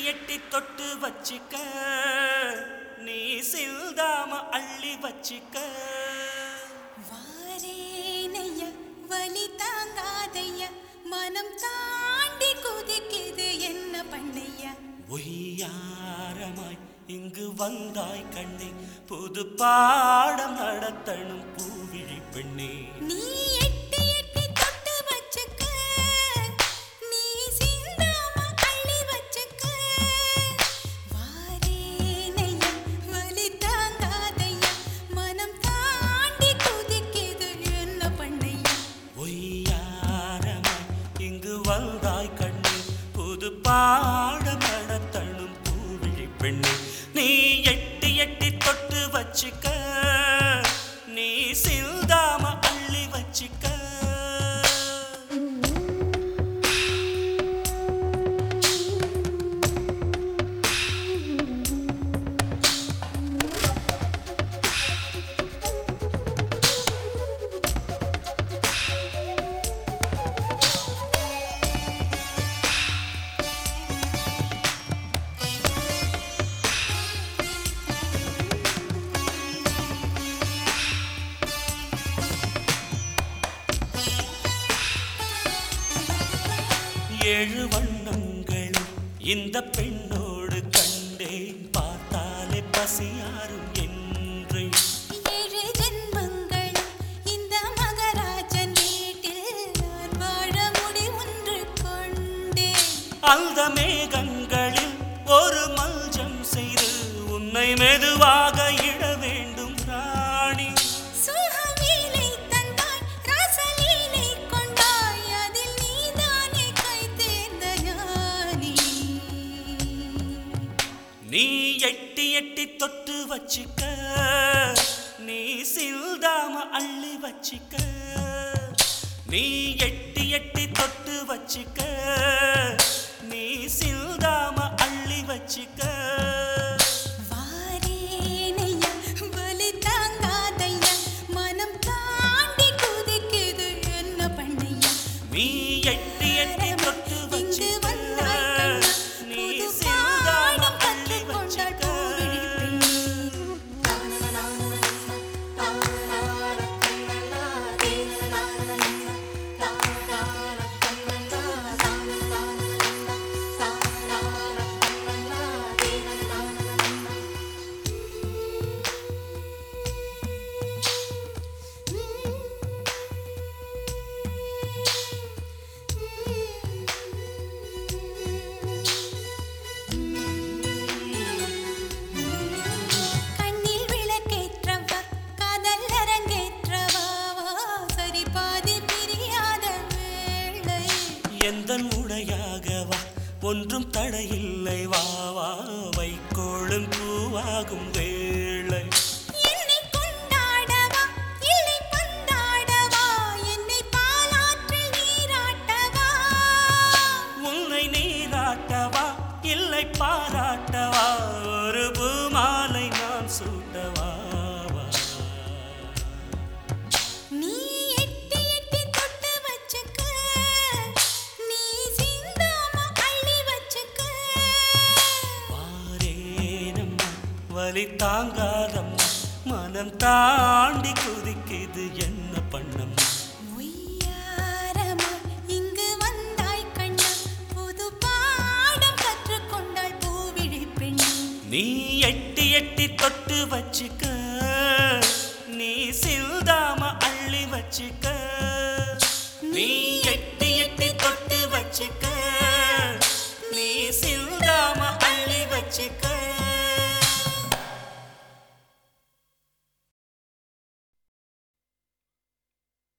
எட்டி தொட்டு வச்சுக்க நீ சிந்தாம அள்ளி வச்சுக்க வாரேனையா வலி தாங்காதையா மனம் தாண்டி குதிக்குது என்ன பண்ணையா ஒய்யாரமாய் இங்கு வந்தாய் கண்ணே புது பாடம் நடத்தணும் பூவிழி பெண்ணே நீ எட்டி எட்டி தொட்டு வச்சுக்க நீ சிந்தாம அள்ளி வச்சுக்க வாரேனையா வலி தாங்காதையா மனம் தாண்டி குதிக்குது என்ன பண்ணையா ஒய்யாரமாய் இங்கு வந்தாய் கண்ணே புது பாடம் நடத்தணும் பூவிழி பெண்ணே நீ எட்டி எட்டி தொட்டு வச்சுக்க நீ சிந்தாம அள்ளி வச்சுக்க ஏழு வண்ணங்களும் இந்த பெண்ணோடு கண்டேன் பார்த்தாலே பசியாரும் என்று ஏழு ஜென்மங்களும் இந்த மகராஜன் வீட்டில் நான் வாழ முடி ஒன்று கொண்டேன் அந்த மேகங்களில் ஒரு மல்ஜம் செய்து உன்னை மெதுவாக இட வேண்டும் ராணி சுகவீனை தந்தாய் ரசலீனை கொண்டாய் அதில் நீதானே கை தேர்ந்த ஞானி நீ எட்டி எட்டி தொட்டு வச்சுக்க நீ சிந்தாம அள்ளி வச்சுக்க நீ எட்டி எட்டி தொட்டு வச்சுக்க நீ சிந்தாம அள்ளி வச்சுக்க வாரேனையா வலி தாங்காதையா மனம் தாண்டி குதிக்குது என்ன பண்ணையா நீ எட்டி எட்டி தொட்டு இங்கு வச்சுக்க வந்தாய் கண்ணா, நீ புது சிந்தாம பாடம் அள்ளி கற்றுக்கொண்டாள் வச்சுக்க பூவிழி கண்ணில் விளக்கேற்றவா காதல் அரங்கேற்றவா வா, சரி பாதி பிரியாத வேளை எந்தன் உடையாகவா ஒன்றும் தடையில்லை வா வா வைக்கோளும் பூவாகும் வேளை என்னை கொண்டாடவா இல்லை பந்தாடவா என்னை பாலாற்றில் நீராட்டவா உன்னை நீராட்டவா இல்லை பாராட்டவா ஒரு பூமாலை நான் சூட்டவா வா. நீ எட்டி எட்டி தொட்டு வச்சுக்க நீ சிந்தாம அள்ளி வச்சுக்க வாரேனம்மா வலி தாங்காதம்மா மனம் தாண்டி குதிக்குது என்ன பண்ணம்மா ஒய்யாரமா இங்கு வந்தாய் கண்ணா புது பாடம் கற்றுக்கொண்டாள் பூவிழி பெண் நீ எட்டி எட்டி தொட்டு வச்சுக்க நீ சிந்தாம அள்ளி வச்சுக்க